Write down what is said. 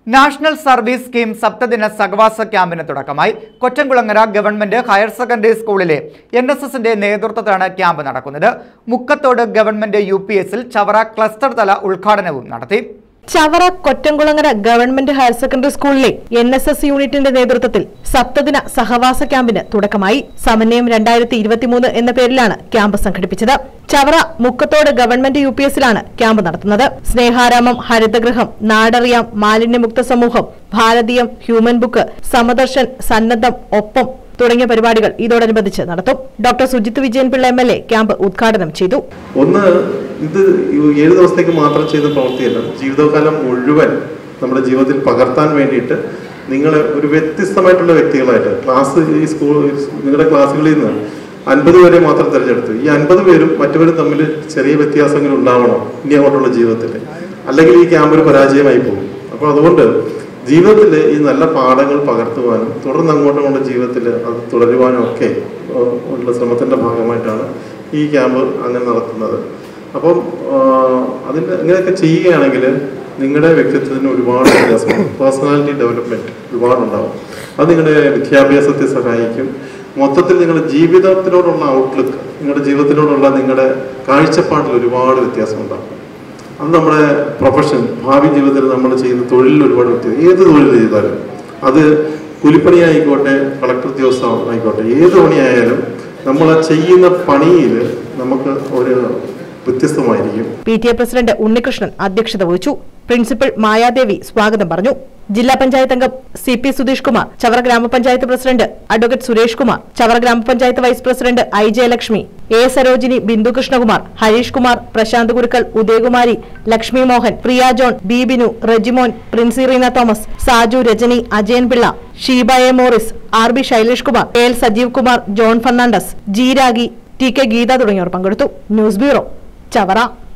national service scheme സപ്തദിന സഹവാസ ക്യാമ്പിന് തുടക്കമായി കൊറ്റംകുളങ്ങര ഗവൺമെന്റ് ഹയർ സെക്കൻഡറി സ്കൂളിലെ എൻ എസ് എസിന്റെ നേതൃത്വത്തിലാണ് ക്യാമ്പ് നടക്കുന്നത് മുക്കത്തോട് ഗവൺമെന്റ് യു പി എസിൽ ചവറ ക്ലസ്റ്റർ തല ഉദ്ഘാടനവും നടത്തി Chavara Kottamkulangara government higher secondary സ്കൂളിലെ എൻ എസ് എസ് യൂണിറ്റിന്റെ നേതൃത്വത്തിൽ സപ്തദിന സഹവാസ ക്യാമ്പിന് തുടക്കമായി സമന്വയം രണ്ടായിരത്തി ഇരുപത്തിമൂന്ന് എന്ന പേരിലാണ് ക്യാമ്പ് സംഘടിപ്പിച്ചത് Chavara Mukkathode government U P എസിലാണ് ക്യാമ്പ് നടത്തുന്നത് സ്നേഹാരാമം ഹരിതഗൃഹം നാടറിയാം മാലിന്യമുക്ത സമൂഹം ഭാരതീയം ഹ്യൂമൻ ബുക്ക് സമദർശൻ സന്നദ്ധം ഒപ്പം തുടങ്ങിയ പരിപാടികൾ ഇതോടനുബന്ധിച്ച് നടത്തും doctor Sujith Vijayan Pillai M L A camp ഉദ്ഘാടനം ചെയ്തു ഒന്ന് ഇത് ഈ ഏഴ് ദിവസത്തേക്ക് മാത്രം ചെയ്ത പ്രവൃത്തിയല്ല ജീവിതകാലം മുഴുവൻ നമ്മുടെ ജീവിതത്തിൽ പകർത്താൻ വേണ്ടിയിട്ട് നിങ്ങളെ ഒരു വ്യത്യസ്തമായിട്ടുള്ള വ്യക്തികളായിട്ട് ക്ലാസ് ഈ സ്കൂൾ നിങ്ങളുടെ ക്ലാസ്സുകളിൽ നിന്ന് അൻപത് പേരെ മാത്രം തിരഞ്ഞെടുത്തു ഈ അൻപത് പേരും മറ്റവരും തമ്മിൽ ചെറിയ വ്യത്യാസങ്ങൾ ഉണ്ടാവണം ഇനി അങ്ങോട്ടുള്ള ജീവിതത്തിൽ അല്ലെങ്കിൽ ഈ ക്യാമ്പ് പരാജയമായി പോകും അപ്പോൾ അതുകൊണ്ട് ജീവിതത്തിൽ ഈ നല്ല പാഠങ്ങൾ പകർത്തുവാനും തുടർന്ന് അങ്ങോട്ടുമുള്ള ജീവിതത്തിൽ അത് തുടരുവാനും ഒക്കെ ഏഹ്, ഉള്ള ശ്രമത്തിന്റെ ഭാഗമായിട്ടാണ് ഈ ക്യാമ്പ് അങ്ങനെ നടത്തുന്നത് അപ്പം ആഹ്, അതിന്റെ ഇങ്ങനെയൊക്കെ ചെയ്യുകയാണെങ്കിൽ നിങ്ങളുടെ വ്യക്തിത്വത്തിന് ഒരുപാട് വ്യത്യാസം പേഴ്സണാലിറ്റി ഡെവലപ്മെന്റ് ഒരുപാടുണ്ടാവും അത് നിങ്ങളുടെ വിദ്യാഭ്യാസത്തെ സഹായിക്കും മൊത്തത്തിൽ നിങ്ങളുടെ ജീവിതത്തിനോടുള്ള ഔട്ട്ലുക്ക് നിങ്ങളുടെ ജീവിതത്തിനോടുള്ള നിങ്ങളുടെ കാഴ്ചപ്പാടിൽ ഒരുപാട് വ്യത്യാസം ഉണ്ടാകും അത് നമ്മുടെ പ്രൊഫഷൻ ഭാവി ജീവിതത്തിൽ നമ്മൾ ചെയ്യുന്ന തൊഴിലിൽ ഒരുപാട് വ്യത്യാസം ഏത് തൊഴിൽ ചെയ്താലും അത് കൂലിപ്പണി ആയിക്കോട്ടെ കളക്ടർ ഉദ്യോഗസ്ഥ ആയിക്കോട്ടെ ഏത് പണിയായാലും നമ്മൾ ആ ചെയ്യുന്ന പണിയിൽ നമുക്ക് ഒരു വ്യത്യസ്തമായിരിക്കും P T A president Unnikrishnan അധ്യക്ഷത വഹിച്ചു പ്രിൻസിപ്പൽ മായാദേവി സ്വാഗതം പറഞ്ഞു ജില്ലാ പഞ്ചായത്ത് അംഗം സി പി സുധീഷ് കുമാർ ചവറ ഗ്രാമപഞ്ചായത്ത് പ്രസിഡന്റ് അഡ്വക്കേറ്റ് സുരേഷ് കുമാർ ചവറ ഗ്രാമപഞ്ചായത്ത് vice president I Jayalakshmi A Sarojini Bindu Krishnakumar Harish Kumar Prasanth Gurukkal Udayakumari Lakshmi Mohan Priya John B Binu Rejimon Princy Reena Thomas Saju Rajani Ajayan Pillai Sheeba A Morris R B Shailesh Kumar A L Sajeev Kumar John Fernandez G Ragi T K Geetha തുടങ്ങിയവർ പങ്കെടുത്തു ന്യൂസ് ബ്യൂറോ ചവറ